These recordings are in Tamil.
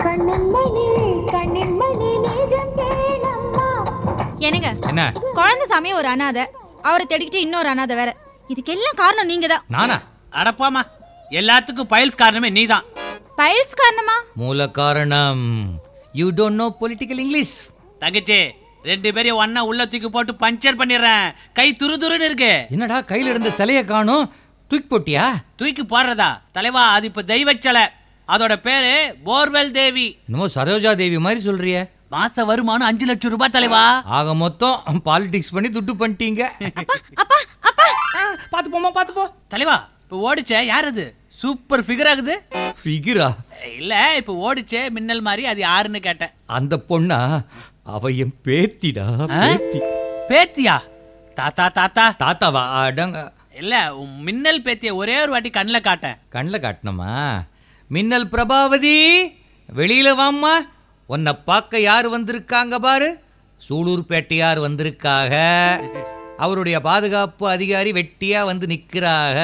கண்ணின் மணி கண்ணின் மணி நீகம் கேளம்மா என்னங்க என்ன குழந்தை சாமி ஒரு அனாதை அவரை தேடிக்கிட்டு இன்னொரு அனாதை வேற இதுக்கெல்லாம் காரணம் நீங்க தான் நானா அடப்பாமா எல்லாத்துக்கும் பைல்ஸ் காரணமே நீதான் பைல்ஸ் காரணமா மூல காரணம் you don't know political English தங்கச்சி ரெண்டு பேரையும் ஒண்ணா உள்ள தூக்கி போட்டு பஞ்சர் பண்ணிடுறேன் கை துரு துருன்னு இருக்கு என்னடா கையில இருந்த சிலைய காணும் தூக்கி போட்டியா தூக்கி போடுறதா தலைவா அது இப்ப தெய்வச்சலை அதோட பேரு போர்வெல் தேவி என்னமோ சரோஜா தேவி மாதிரி சொல்றிய மாச வருமானம் அஞ்சு லட்சம் ரூபாய் தலைவா ஆக மொத்தம் பாலிடிக்ஸ் பண்ணி துட்டு பண்ணிட்டீங்க அப்பா அப்பா பாத்து போமா பாத்து போ தலைவா இப்ப ஓடிச்சே யார் அது சூப்பர் ஃபிகர் ஆகுது ஃபிகிரா இல்ல இப்ப ஓடிச்சே மின்னல் மாதிரி அது யாருன்னு கேட்டேன் அந்த பொண்ணா அவ என் பேத்திடா ஆ? பேத்தி பேத்தியா தாத்தா தாத்தா தாத்தாவா அடங்க இல்ல உன் மின்னல் பேத்திய ஒரே ஒரு வாட்டி கண்ணில் காட்டேன் கண்ணில் காட்டணுமா மின்னல் பிரபாவதி வெளியில வாம்மா உன்னை பார்க்க யார் வந்திருக்காங்க பாரு சூலூர்பேட்டையார் வந்திருக்காக அவருடைய பாதுகாப்பு அதிகாரி வெட்டியா வந்து நிக்கிறாக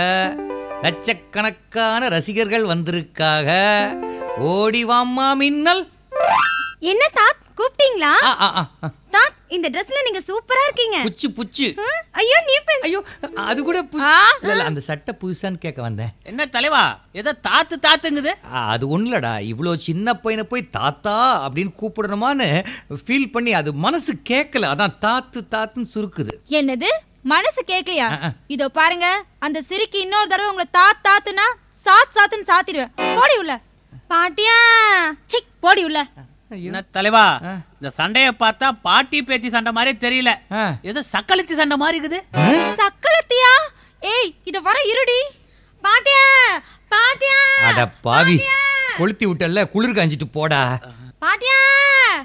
லட்சக்கணக்கான ரசிகர்கள் வந்திருக்காக ஓடி வாம்மா மின்னல் என்ன தாத் கூப்பிட்டீங்களா ஆ, ஆ, ஆ, ஆ. தாத் இந்த ட்ரெஸ்ல நீங்க சூப்பரா இருக்கீங்க புச்சு புச்சு ஹம், ஐயோ நீ பெண் ஐயோ அது கூட பு- இல்ல இல்ல அந்த சட்டை புதுசான்னு கேட்க வந்தேன் என்ன தலைவா ஏதோ தாத்து தாத்துங்குது ஆ, அது ஒண்ணுலடா இவ்வளோ சின்ன பையனை போய் தாத்தா அப்படின்னு கூப்பிடணுமான்னு ஃபீல் பண்ணி அது மனசு கேட்கல அதான் தாத்து தாத்துன்னு சுருக்குது என்னது மனசு கேட்கலையா இதோ பாருங்க அந்த சிரிக்கு இன்னொரு தடவை உங்களை தாத் தாத்துனா சாத் சாத்துன்னு சாத்திடுவேன் போடி உள்ள பாட்டியா சிக் போடி உள்ள என்ன தலைவா இந்த சண்டைய பார்த்தா பாட்டி பேத்தி சண்டை மாதிரி தெரியல ஆ. ஏதோ சக்களிச்சு சண்டை மாதிரி இருக்குது சக்களத்தியா ஏய் இத வர இருடி பாட்டியா பாட்டியா அட பாவி கொளுத்தி விட்டல்ல குளிர் காஞ்சிட்டு போடா பாட்டியா